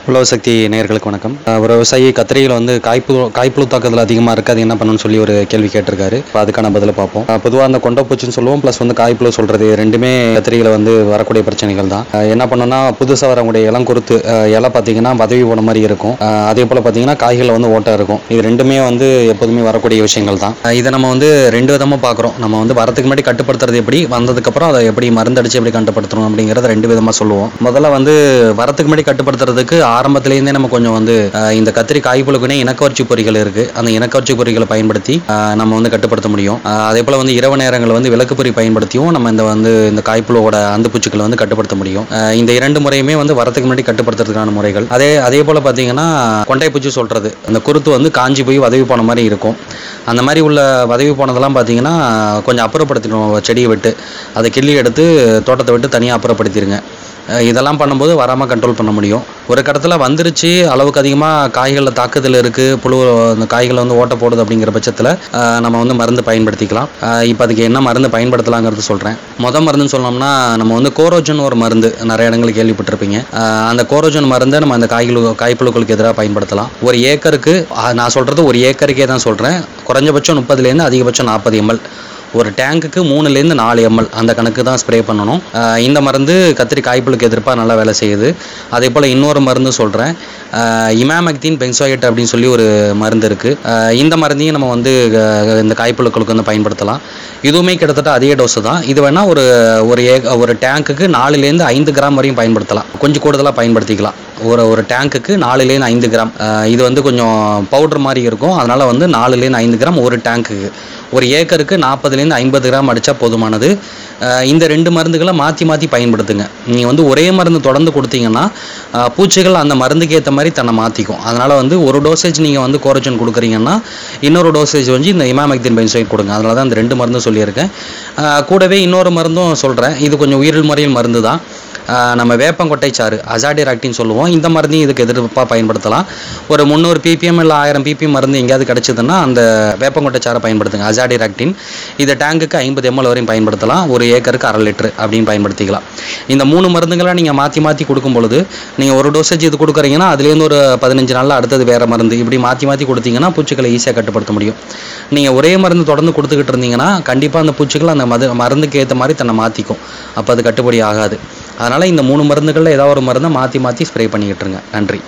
உழவு சக்தி நேயர்களுக்கு வணக்கம் அஹ் ஒரு விவசாயி கத்திரியில் வந்து காய்ப்பு காய்ப்புழு தாக்குதல் அதிகமாக இருக்குது அது என்ன பண்ணணும்னு சொல்லி ஒரு கேள்வி கேட்டிருக்காரு இப்போ அதுக்கான பதிலை பார்ப்போம் பொதுவாக அந்த கொண்டைப்பூச்சின்னு சொல்லுவோம் ப்ளஸ் வந்து காய்ப்புழு சொல்கிறது ரெண்டுமே கத்திரியில் வந்து வரக்கூடிய பிரச்சனைகள் தான் அஹ் என்ன பண்ணணும்னா புதுசாக வரக்கூடிய இளம் குருத்து அஹ் இலை பார்த்தீங்கன்னா பதவி போன மாதிரி இருக்கும் அஹ் அதே போல் பார்த்தீங்கன்னா காய்களில் வந்து ஓட்டை இருக்கும் இது ரெண்டுமே வந்து எப்போதுமே வரக்கூடிய விஷயங்கள் தான் அஹ் இதை நம்ம வந்து ரெண்டு விதமாக பார்க்குறோம் நம்ம வந்து வரதுக்கு முன்னாடி கட்டுப்படுத்துறது எப்படி வந்ததுக்கப்புறம் அதை எப்படி மருந்தடிச்சு எப்படி கட்டுப்படுத்தணும் அப்படிங்கிறத ரெண்டு விதமாக சொல்லுவோம் முதல்ல வந்து வரத்துக்கு முன்னாடி கட்டுப்படுத்துறதுக்கு ஆரம்பத்துலேருந்தே நம்ம கொஞ்சம் வந்து அஹ், இந்த கத்திரி காய்ப்புழுக்குனே இனக்கவர்ச்சி பொறிகள் இருக்கு அந்த இனக்கவர்ச்சி பொறிகளை பயன்படுத்தி அஹ், நம்ம வந்து கட்டுப்படுத்த முடியும் அஹ், அதே போல் வந்து இரவு நேரங்களில் வந்து விளக்கு பொறி பயன்படுத்தியும் நம்ம இந்த வந்து இந்த காய்ப்புழுவோட அந்து பூச்சிகளை வந்து கட்டுப்படுத்த முடியும் அஹ், இந்த இரண்டு முறையுமே வந்து வரத்துக்கு முன்னாடி கட்டுப்படுத்துறதுக்கான முறைகள் அதே அதே போல் பார்த்தீங்கன்னா கொண்டை பூச்சி சொல்றது அந்த குருத்து வந்து காஞ்சி போய் உதவி போன மாதிரி இருக்கும் அந்த மாதிரி உள்ள உதவி போனதெல்லாம் பார்த்தீங்கன்னா கொஞ்சம் அப்புறப்படுத்திடணும் செடியை விட்டு அதை கிள்ளி எடுத்து தோட்டத்தை விட்டு தனியாக அப்புறப்படுத்திடுங்க அஹ் இதெல்லாம் பண்ணும்போது வராமல் கண்ட்ரோல் பண்ண முடியும் ஒரு கடத்தில் வந்துருச்சு அளவுக்கு அதிகமாக காய்களில் தாக்குதல் இருக்குது புழு அந்த காய்களை வந்து ஓட்ட போடுது அப்படிங்கிற பட்சத்தில் நம்ம வந்து மருந்து பயன்படுத்திக்கலாம் இப்போ அதுக்கு என்ன மருந்து பயன்படுத்தலாங்கிறது சொல்கிறேன் மொதல் மருந்துன்னு சொன்னோம்னா நம்ம வந்து கோரோஜன் ஒரு மருந்து நிறைய இடங்களுக்கு கேள்விப்பட்டிருப்பீங்க அஹ் அந்த கோரோஜன் மருந்தை நம்ம அந்த காய்கள் காய்ப்புழுக்களுக்கு எதிராக பயன்படுத்தலாம் ஒரு ஏக்கருக்கு அஹ் நான் சொல்கிறது ஒரு ஏக்கருக்கே தான் சொல்கிறேன் குறைஞ்சபட்சம் முப்பதுலேருந்து அதிகபட்சம் நாற்பது எம்எல் ஒரு டேங்குக்கு மூணுலேருந்து நாலு எம்எல் அந்த கணக்கு தான் ஸ்ப்ரே பண்ணணும் ஆஹ் இந்த மருந்து கத்திரி காய்ப்புழுக்கு எதிர்ப்பாக நல்லா வேலை செய்யுது அதே போல் இன்னொரு மருந்து சொல்கிறேன் இமாமக்தீன் பென்சோயட் அப்படின்னு சொல்லி ஒரு மருந்து இருக்குது இந்த மருந்தையும் நம்ம வந்து ஆஹ் இந்த காய்ப்புழுக்களுக்கு வந்து பயன்படுத்தலாம் இதுவுமே கிட்டத்தட்ட அதே டோஸு தான் இது வேணால் ஒரு ஒரு ஏ ஒரு டேங்க்குக்கு நாலுலேருந்து ஐந்து கிராம் வரையும் பயன்படுத்தலாம் கொஞ்சம் கூடுதலாக பயன்படுத்திக்கலாம் ஒரு ஒரு டேங்க்குக்கு நாலுலேருந்து ஐந்து கிராம் ஆஹ் இது வந்து கொஞ்சம் பவுடர் மாதிரி இருக்கும் அதனால் வந்து நாலுலேருந்து ஐந்து கிராம் ஒரு டேங்க்குக்கு ஒரு ஏக்கருக்கு நாற்பதுலேருந்து ஐம்பது கிராம் அடித்தா போதுமானது ஆஹ் இந்த ரெண்டு மருந்துகளை மாற்றி மாற்றி பயன்படுத்துங்க நீங்கள் வந்து ஒரே மருந்து தொடர்ந்து கொடுத்தீங்கன்னா ஆஹ் பூச்சிகள் அந்த மருந்துக்கு ஏற்ற மாதிரி தன்னை மாற்றிக்கும் அதனால் வந்து ஒரு டோசேஜ் நீங்கள் வந்து கோரஜன் கொடுக்குறீங்கன்னா இன்னொரு டோசேஜ் வந்து இந்த இமாமெக்தின் பென்சோயிட் கொடுங்க அதனால தான் இந்த ரெண்டு மருந்தும் சொல்லியிருக்கேன் ஆஹ் கூடவே இன்னொரு மருந்தும் சொல்கிறேன் இது கொஞ்சம் உயிரில் முறையில் மருந்து தான் ஆஹ் நம்ம வேப்பங்கொட்டை சாறு அசாடிராக்டின்னு சொல்லுவோம் இந்த மருந்தையும் இதுக்கு எதிர்ப்பாக பயன்படுத்தலாம் ஒரு முந்நூறு பிபிஎம் இல்லை ஆயிரம் பிபிஎம் மருந்து எங்கேயாவது கிடச்சிதுன்னா அந்த வேப்பங்கொட்டை சாறை பயன்படுத்துங்க அசாடிராக்டின் இதை டேங்குக்கு ஐம்பது எம்எல் வரையும் பயன்படுத்தலாம் ஒரு ஏக்கருக்கு அரை லிட்டர் அப்படின்னு பயன்படுத்திக்கலாம் இந்த மூணு மருந்துகளை நீங்கள் மாற்றி மாற்றி கொடுக்கும் பொழுது நீங்கள் ஒரு டோசேஜ் இது கொடுக்குறீங்கன்னா அதுலேருந்து ஒரு பதினஞ்சு நாளில் அடுத்தது வேறு மருந்து இப்படி மாற்றி மாற்றி கொடுத்தீங்கன்னா பூச்சிகளை ஈஸியாக கட்டுப்படுத்த முடியும் நீங்கள் ஒரே மருந்து தொடர்ந்து கொடுத்துக்கிட்டு இருந்தீங்கன்னா கண்டிப்பாக அந்த பூச்சிகள் அந்த மது மருந்துக்கு ஏற்ற மாதிரி தன்னை மாற்றிக்கும் அப்போ அது கட்டுப்படி ஆகாது அதனால் இந்த மூணு மருந்துகளில் ஏதாவது ஒரு மருந்தை மாற்றி மாற்றி ஸ்ப்ரே பண்ணிக்கிட்டுருங்க நன்றி